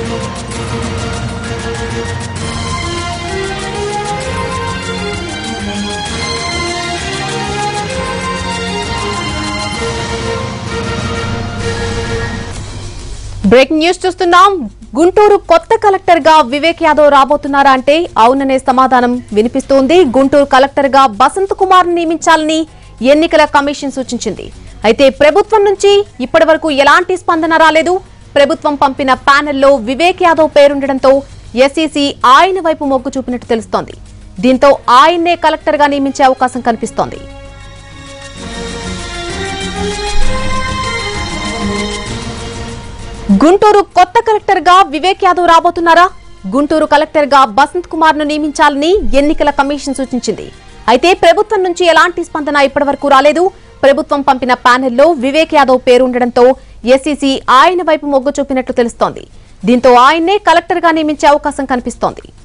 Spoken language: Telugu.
బ్రేకింగ్ న్యూస్ చూస్తున్నాం గుంటూరు కొత్త కలెక్టర్ గా వివేక్ యాదవ్ రాబోతున్నారా అంటే అవుననే సమాధానం వినిపిస్తోంది గుంటూరు కలెక్టర్ గా బసంత్ కుమార్ నియమించాలని ఎన్నికల కమిషన్ సూచించింది అయితే ప్రభుత్వం నుంచి ఇప్పటి వరకు ఎలాంటి స్పందన రాలేదు ప్రభుత్వం పంపిన ప్యానెల్లో వివేక్ యాదవ్ పేరుండటంతో ఎస్ఈసీ ఆయన వైపు మొగ్గు చూపినట్టు తెలుస్తోంది దీంతో ఆయన్నే కలెక్టర్ గా నియమించే అవకాశం కనిపిస్తోంది గుంటూరు కొత్త కలెక్టర్ గా వివేక్ యాదవ్ రాబోతున్నారా గుంటూరు కలెక్టర్ గా బసంత్ కుమార్ ను నియమించాలని ఎన్నికల కమిషన్ సూచించింది అయితే ప్రభుత్వం నుంచి ఎలాంటి స్పందన ఇప్పటివరకు రాలేదు ప్రభుత్వం పంపిన ప్యానెల్లో వివేక్ యాదవ్ పేరుండటంతో ఎస్ఈసీ ఆయన వైపు మొగ్గు చూపినట్లు తెలుస్తోంది దీంతో ఆయన్నే కలెక్టర్ గా నియమించే అవకాశం కనిపిస్తోంది